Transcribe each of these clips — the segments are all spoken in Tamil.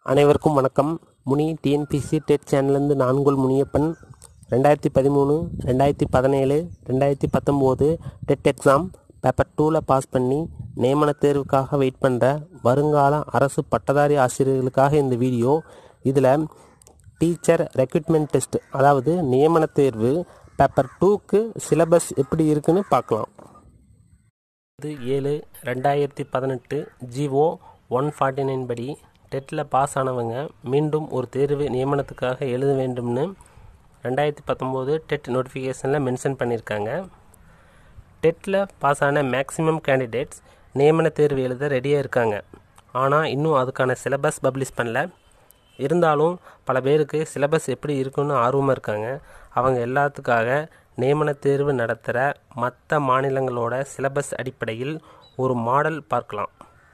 அனைவருக்கும் வணக்கம் முனி டிஎன்பிசி டெட் சேனல்லேருந்து நான் உங்கள் முனியப்பன் ரெண்டாயிரத்தி பதிமூணு ரெண்டாயிரத்தி பதினேழு ரெண்டாயிரத்தி பத்தொம்போது டெட் எக்ஸாம் பேப்பர் டூவில் பாஸ் பண்ணி நியமன தேர்வுக்காக வெயிட் பண்ணுற வருங்கால அரசு பட்டதாரி ஆசிரியர்களுக்காக இந்த வீடியோ இதில் டீச்சர் ரெக்ரூட்மெண்ட் டெஸ்ட் அதாவது நியமன தேர்வு பேப்பர் டூக்கு சிலபஸ் எப்படி இருக்குன்னு பார்க்கலாம் இது ஏழு ரெண்டாயிரத்தி பதினெட்டு ஜிஓ ஒன் ஃபார்ட்டி நைன் படி டெட்டில் பாஸ் ஆனவங்க மீண்டும் ஒரு தேர்வு நியமனத்துக்காக எழுத வேண்டும்னு ரெண்டாயிரத்தி பத்தொம்போது டெட் நோட்டிஃபிகேஷனில் மென்ஷன் பண்ணியிருக்காங்க டெட்டில் பாஸ் ஆன மேக்ஸிமம் கேண்டிடேட்ஸ் நியமன தேர்வு எழுத ரெடியாக இருக்காங்க ஆனால் இன்னும் அதுக்கான சிலபஸ் பப்ளிஷ் பண்ணல இருந்தாலும் பல பேருக்கு சிலபஸ் எப்படி இருக்குன்னு ஆர்வமாக இருக்காங்க அவங்க எல்லாத்துக்காக நியமன தேர்வு நடத்துகிற மற்ற மாநிலங்களோட சிலபஸ் அடிப்படையில் ஒரு மாடல் பார்க்கலாம்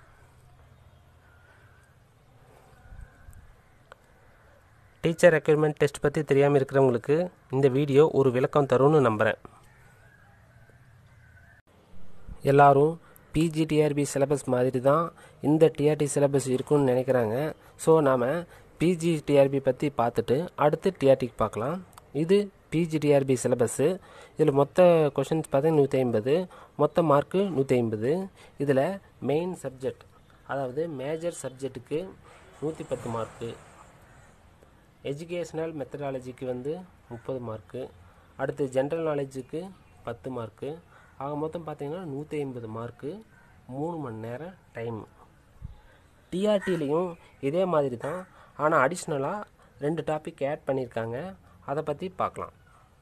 டீச்சர் ரெக்யர்மெண்ட் டெஸ்ட் பற்றி தெரியாமல் இருக்கிறவங்களுக்கு இந்த வீடியோ ஒரு விளக்கம் தரும்னு நம்புகிறேன் எல்லாரும் பிஜிடிஆர்பி சிலபஸ் மாதிரி தான் இந்த டிஆர்டி சிலபஸ் இருக்குன்னு நினைக்கிறாங்க ஸோ நாம் பிஜிடிஆர்பி பற்றி பார்த்துட்டு அடுத்து டிஆர்டிக்கு பார்க்கலாம் இது பிஜிடிஆர்பி சிலபஸ்ஸு இதில் மொத்த கொஷின்ஸ் பார்த்தீங்கன்னா நூற்றி ஐம்பது மொத்த மார்க்கு நூற்றி ஐம்பது இதில் மெயின் சப்ஜெக்ட் அதாவது மேஜர் சப்ஜெக்ட்டுக்கு நூற்றி பத்து மார்க்கு எஜுகேஷ்னல் மெத்தடாலஜிக்கு வந்து முப்பது மார்க்கு அடுத்து ஜென்ரல் நாலேஜுக்கு பத்து மார்க்கு ஆக மொத்தம் பார்த்தீங்கன்னா நூற்றி ஐம்பது மார்க்கு மூணு மணி நேரம் டைம் டிஆர்டிலையும் இதே மாதிரி தான் ஆனால் அடிஷ்னலாக ரெண்டு டாபிக் ஆட் பண்ணியிருக்காங்க அதை பற்றி பார்க்கலாம்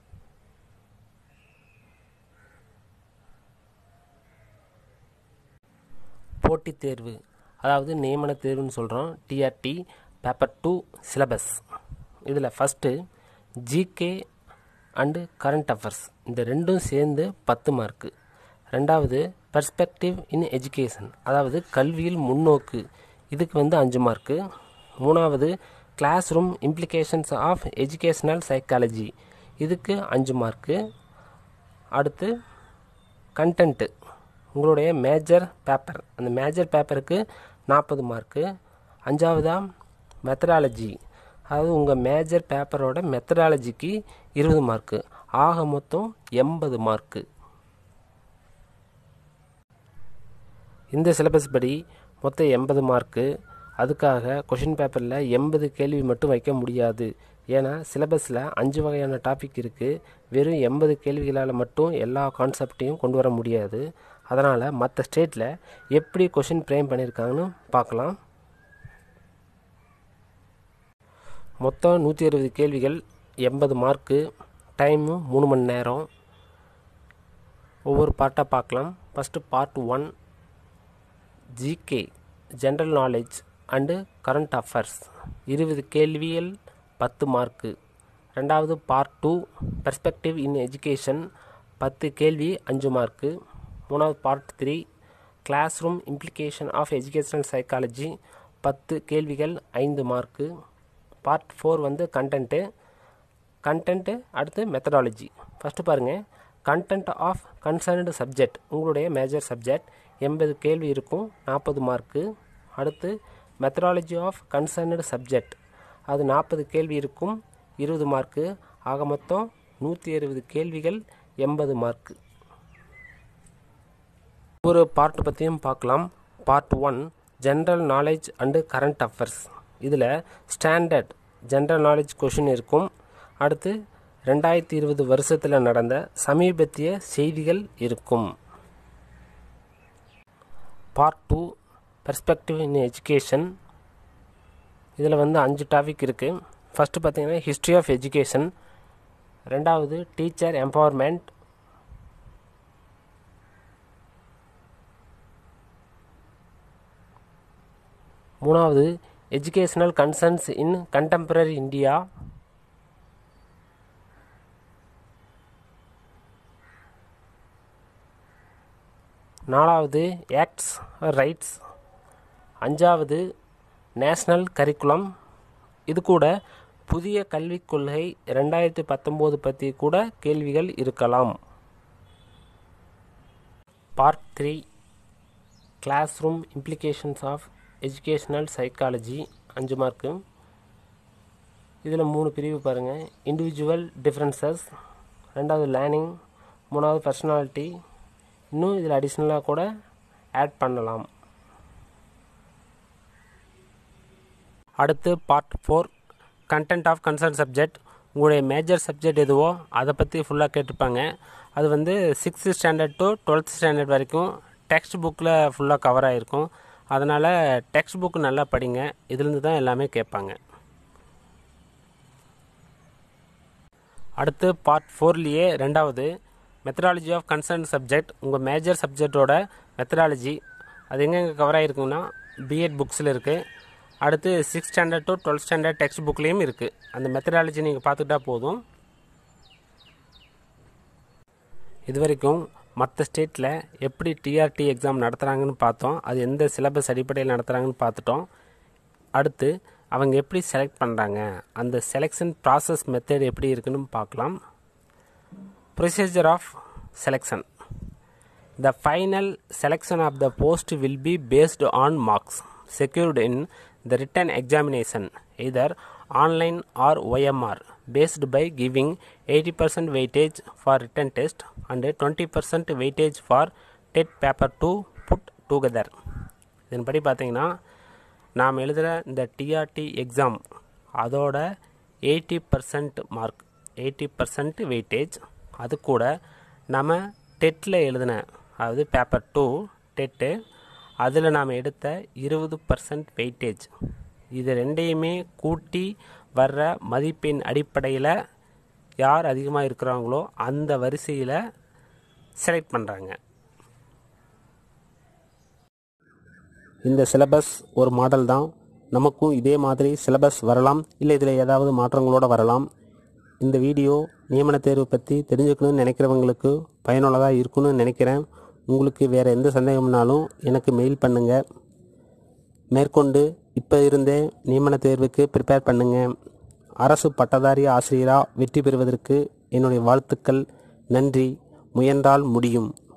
போட்டித் தேர்வு அதாவது நியமன தேர்வுன்னு சொல்கிறோம் டிஆர்டி பேப்பர் டூ சிலபஸ் இதில் first GK and current affairs இந்த ரெண்டும் சேர்ந்து பத்து மார்க்கு ரெண்டாவது பெர்ஸ்பெக்டிவ் இன் எஜுகேஷன் அதாவது கல்வியில் முன்னோக்கு இதுக்கு வந்து அஞ்சு மார்க்கு மூணாவது classroom implications of educational psychology இதுக்கு அஞ்சு மார்க்கு அடுத்து கண்டென்ட்டு உங்களுடைய மேஜர் பேப்பர் அந்த மேஜர் பேப்பருக்கு நாற்பது மார்க்கு அஞ்சாவதாக மெத்தடாலஜி அதாவது உங்கள் மேஜர் பேப்பரோட மெத்தடாலஜிக்கு இருபது மார்க்கு ஆக மொத்தம் எண்பது மார்க்கு இந்த சிலபஸ் படி மொத்தம் எண்பது மார்க்கு அதுக்காக கொஷின் பேப்பரில் எண்பது கேள்வி மட்டும் வைக்க முடியாது ஏன்னா சிலபஸில் அஞ்சு வகையான டாபிக் இருக்குது வெறும் எண்பது கேள்விகளால் மட்டும் எல்லா கான்செப்டையும் கொண்டு வர முடியாது அதனால் மற்ற ஸ்டேட்டில் எப்படி கொஷின் ஃப்ரேம் பண்ணியிருக்காங்கன்னு பார்க்கலாம் மொத்தம் நூற்றி அறுபது கேள்விகள் எண்பது மார்க்கு டைமு மூணு மணி நேரம் ஒவ்வொரு பார்ட்டாக பார்க்கலாம் first part one GK general knowledge and current affairs இருபது கேள்விகள் பத்து மார்க்கு ரெண்டாவது part two perspective in education பத்து கேள்வி அஞ்சு மார்க்கு மூணாவது part three classroom implication of educational psychology பத்து கேள்விகள் ஐந்து மார்க்கு பார்ட் ஃபோர் வந்து கண்டென்ட்டு கண்டென்ட்டு அடுத்து மெத்தடாலஜி ஃபஸ்ட்டு பாருங்கள் கண்டென்ட் ஆஃப் கன்சர்ன்டு சப்ஜெக்ட் உங்களுடைய மேஜர் சப்ஜெக்ட் எண்பது கேள்வி இருக்கும் நாற்பது மார்க்கு அடுத்து மெத்தடாலஜி ஆஃப் கன்சர்ன்டு சப்ஜெக்ட் அது நாற்பது கேள்வி இருக்கும் இருபது மார்க்கு ஆக மொத்தம் நூற்றி அறுபது கேள்விகள் எண்பது மார்க்கு ஒரு பார்ட் பற்றியும் பார்க்கலாம் part one general knowledge and current affairs இதில் ஸ்டாண்டர்ட் ஜென்ரல் நாலேஜ் கொஷின் இருக்கும் அடுத்து ரெண்டாயிரத்தி இருபது வருஷத்தில் நடந்த சமீபத்திய செய்திகள் இருக்கும் part two perspective in education இதில் வந்து அஞ்சு டாபிக் இருக்குது ஃபஸ்ட்டு பார்த்தீங்கன்னா ஹிஸ்ட்ரி ஆஃப் எஜுகேஷன் ரெண்டாவது டீச்சர் எம்பவர்மெண்ட் மூணாவது educational concerns in contemporary India நாலாவது ஆக்ட்ஸ் ரைட்ஸ் அஞ்சாவது நேஷ்னல் கரிக்குலம் இது கூட புதிய கல்விக் கொள்கை ரெண்டாயிரத்தி பத்தொம்போது பற்றி கூட கேள்விகள் இருக்கலாம் part three classroom implications of educational psychology அஞ்சு மார்க்கு இதில் மூணு பிரிவு பாருங்கள் இண்டிவிஜுவல் டிஃப்ரென்சஸ் ரெண்டாவது லேர்னிங் மூணாவது பர்சனாலிட்டி இன்னும் இதில் அடிஷ்னலாக கூட ஆட் பண்ணலாம் அடுத்து part four content of concern subject உங்களுடைய மேஜர் சப்ஜெக்ட் எதுவோ அதை பற்றி ஃபுல்லாக கேட்டிருப்பாங்க அது வந்து sixth standard to twelfth standard வரைக்கும் டெக்ஸ்ட் புக்கில் ஃபுல்லாக கவர் ஆகிருக்கும் அதனால் டெக்ஸ்ட் புக் நல்லா படிங்க இதுலேருந்து தான் எல்லாமே கேட்பாங்க அடுத்து பார்ட் ஃபோர்லேயே ரெண்டாவது மெத்தடாலஜி ஆஃப் கன்சர்ன் சப்ஜெக்ட் உங்கள் மேஜர் சப்ஜெக்டோட மெத்தடாலஜி அது எங்கெங்கே கவர் ஆகிருக்குன்னா பிஎட் புக்ஸில் இருக்குது அடுத்து six standard to twelfth standard text புக்லேயும் இருக்குது அந்த மெத்தடாலஜி நீங்கள் பார்த்துக்கிட்டா போதும் இது வரைக்கும் மற்ற ஸ்டேட்டில் எப்படி டிஆர்டி எக்ஸாம் நடத்துகிறாங்கன்னு பார்த்தோம் அது எந்த சிலபஸ் அடிப்படையில் நடத்துகிறாங்கன்னு பார்த்துட்டோம் அடுத்து அவங்க எப்படி செலக்ட் பண்ணுறாங்க அந்த செலெக்ஷன் ப்ராசஸ் மெத்தட் எப்படி இருக்குன்னு பார்க்கலாம் procedure of selection the final selection of the post will be based on marks secured in the written examination either online or OMR based by giving 80% weightage for written test and 20% weightage for TET paper 2 put together இதன்படி பார்த்தீங்கன்னா நாம் எழுதுகிற இந்த டிஆர்டி எக்ஸாம் அதோட eighty percent mark eighty percent weightage அது கூட நம்ம டெட்டில் எழுதின அதாவது பேப்பர் டூ டெட்டு அதில் நாம் எடுத்த இருபது பர்சன்ட் வெயிட்டேஜ் இது ரெண்டையுமே கூட்டி வர்ற மதிப்பெண் அடிப்படையில் யார் அதிகமாக இருக்கிறாங்களோ அந்த வரிசையில் செலக்ட் பண்ணுறாங்க இந்த சிலபஸ் ஒரு மாடல் தான் நமக்கும் இதே மாதிரி சிலபஸ் வரலாம் இல்லை இதில் ஏதாவது மாற்றங்களோடு வரலாம் இந்த வீடியோ நியமன தேர்வு பற்றி தெரிஞ்சுக்கணும்னு நினைக்கிறவங்களுக்கு பயனுள்ளதாக இருக்குன்னு நினைக்கிறேன் உங்களுக்கு வேறு எந்த சந்தேகம்னாலும் எனக்கு மெயில் பண்ணுங்கள் மேற்கொண்டு இப்போ இருந்தே நியமன தேர்வுக்கு ப்ரிப்பேர் பண்ணுங்கள் அரசு பட்டதாரி ஆசிரியராக வெற்றி பெறுவதற்கு என்னுடைய வாழ்த்துக்கள் நன்றி முயன்றால் முடியும்